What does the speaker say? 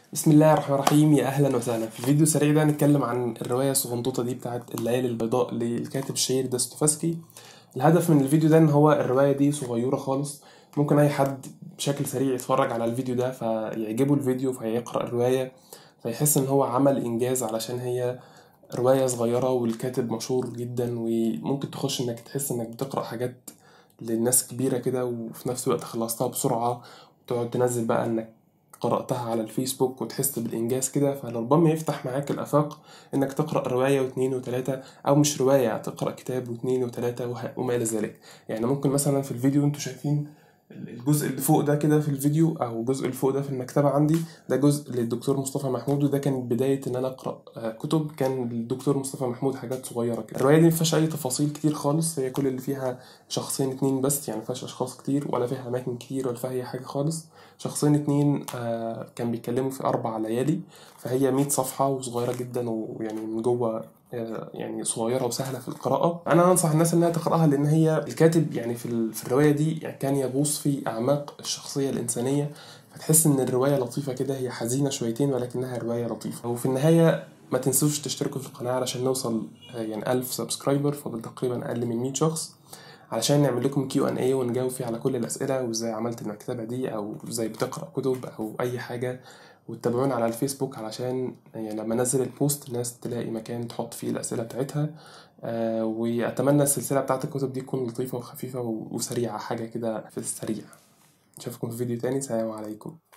بسم الله الرحمن الرحيم يا اهلا وسهلا في الفيديو السريع ده هنتكلم عن الروايه الصغنطوطه دي بتاعت الليالي البيضاء للكاتب الشهير داستوفسكي الهدف من الفيديو ده ان هو الروايه دي صغيره خالص ممكن اي حد بشكل سريع يتفرج على الفيديو ده فيعجبه الفيديو فيقرا الروايه فيحس ان هو عمل انجاز علشان هي روايه صغيره والكاتب مشهور جدا وممكن تخش انك تحس انك بتقرا حاجات للناس كبيره كده وفي نفس الوقت خلصتها بسرعه وتقعد تنزل بقى انك قرأتها على الفيسبوك وتحس بالإنجاز كده فلربما يفتح معاك الآفاق إنك تقرأ رواية واتنين وتلاتة أو مش رواية تقرأ كتاب واتنين وتلاتة وه- وما إلى ذلك يعني ممكن مثلا في الفيديو انتوا شايفين الجزء اللي فوق ده كده في الفيديو او الجزء اللي فوق ده في المكتبه عندي ده جزء للدكتور مصطفى محمود وده كان بدايه ان انا اقرا آه، كتب كان للدكتور مصطفى محمود حاجات صغيره كده الروايه دي ما فيهاش اي تفاصيل كتير خالص هي كل اللي فيها شخصين اتنين بس يعني ما فيهاش اشخاص كتير ولا فيها اماكن كتير ولا فيها اي حاجه خالص شخصين اتنين آه كان بيتكلموا في اربع ليالي فهي 100 صفحه وصغيره جدا ويعني من جوه آه، يعني صغيره وسهله في القراءه انا انصح الناس انها تقراها لان هي الكاتب يعني في ال- في الروايه دي يعني كان يغوص في اعماق الشخصيه الانسانيه فتحس ان الروايه لطيفه كده هي حزينه شويتين ولكنها روايه لطيفه وفي النهايه ما تنسوش تشتركوا في القناه علشان نوصل آه، يعني 1000 سبسكرايبر فاضل تقريبا اقل من 100 شخص علشان نعمل لكم كيو ان اي ونجاوب فيه على كل الاسئله وازاي عملت المكتبه دي او ازاي بتقرا كتب او اي حاجه وتتابعونا على الفيسبوك علشان يعني لما انزل البوست الناس تلاقي مكان تحط فيه الاسئله بتاعتها آه واتمنى السلسله بتاعت الكتب دي تكون لطيفه وخفيفه و- وسريعه حاجه كده في السريع اشوفكم في فيديو تاني سلام عليكم